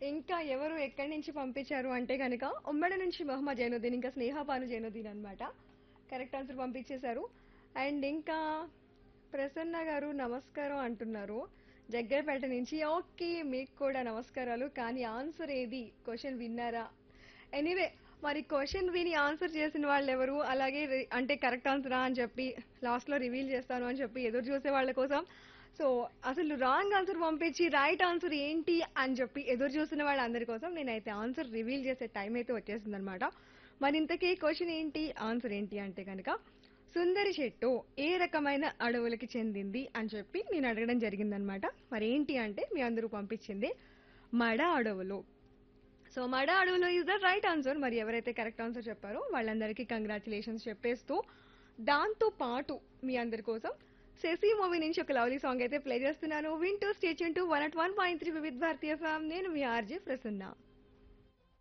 ఇంకా ఎవరు ఎక్కడి నుంచి పంపించారు అంటే కనుక ఉమ్మడి నుంచి మొహమ్మద్ జైనుద్దీన్ ఇంకా స్నేహపాను జైనుద్దీన్ అనమాట కరెక్ట్ ఆన్సర్ పంపించేశారు అండ్ ఇంకా ప్రసన్న గారు నమస్కారం అంటున్నారు జగ్గైపేట నుంచి ఓకే మీకు కూడా నమస్కారాలు కానీ ఆన్సర్ ఏది క్వశ్చన్ విన్నారా ఎనీవే మరి క్వశ్చన్ విని ఆన్సర్ చేసిన వాళ్ళు ఎవరు అలాగే రి- అంటే కరెక్ట్ ఆన్సరా అని చెప్పి లాస్ట్ లో రివీల్ చేస్తాను అని చెప్పి ఎదురు చూసే వాళ్ళ కోసం సో అసలు రాంగ్ ఆన్సర్ పంపించి రైట్ ఆన్సర్ ఏంటి అని చెప్పి ఎదురు చూసిన వాళ్ళందరి కోసం నేనైతే ఆన్సర్ రివీల్ చేసే టైం అయితే వచ్చేసింది అనమాట మరి ఇంతకీ క్వశ్చన్ ఏంటి ఆన్సర్ ఏంటి అంటే కనుక సుందరి చెట్టు ఏ రకమైన అడవులకి చెందింది అని చెప్పి నేను అడగడం జరిగిందనమాట మరి ఏంటి అంటే మీ అందరూ పంపించింది మడ అడవులు సో మడ అడవులో ఇస్ ద రైట్ ఆన్సర్ మరి ఎవరైతే కరెక్ట్ ఆన్సర్ చెప్పారో వాళ్ళందరికీ కంగ్రాచులేషన్స్ చెప్పేస్తూ దాంతో పాటు మీ అందరి కోసం శశి మూవీ నుంచి ఒక లవ్లీ సాంగ్ అయితే ప్లే చేస్తున్నాను వింటూ station two one at one point three Vividh Bharati FM నేను మీ ఆర్జే ప్రసన్న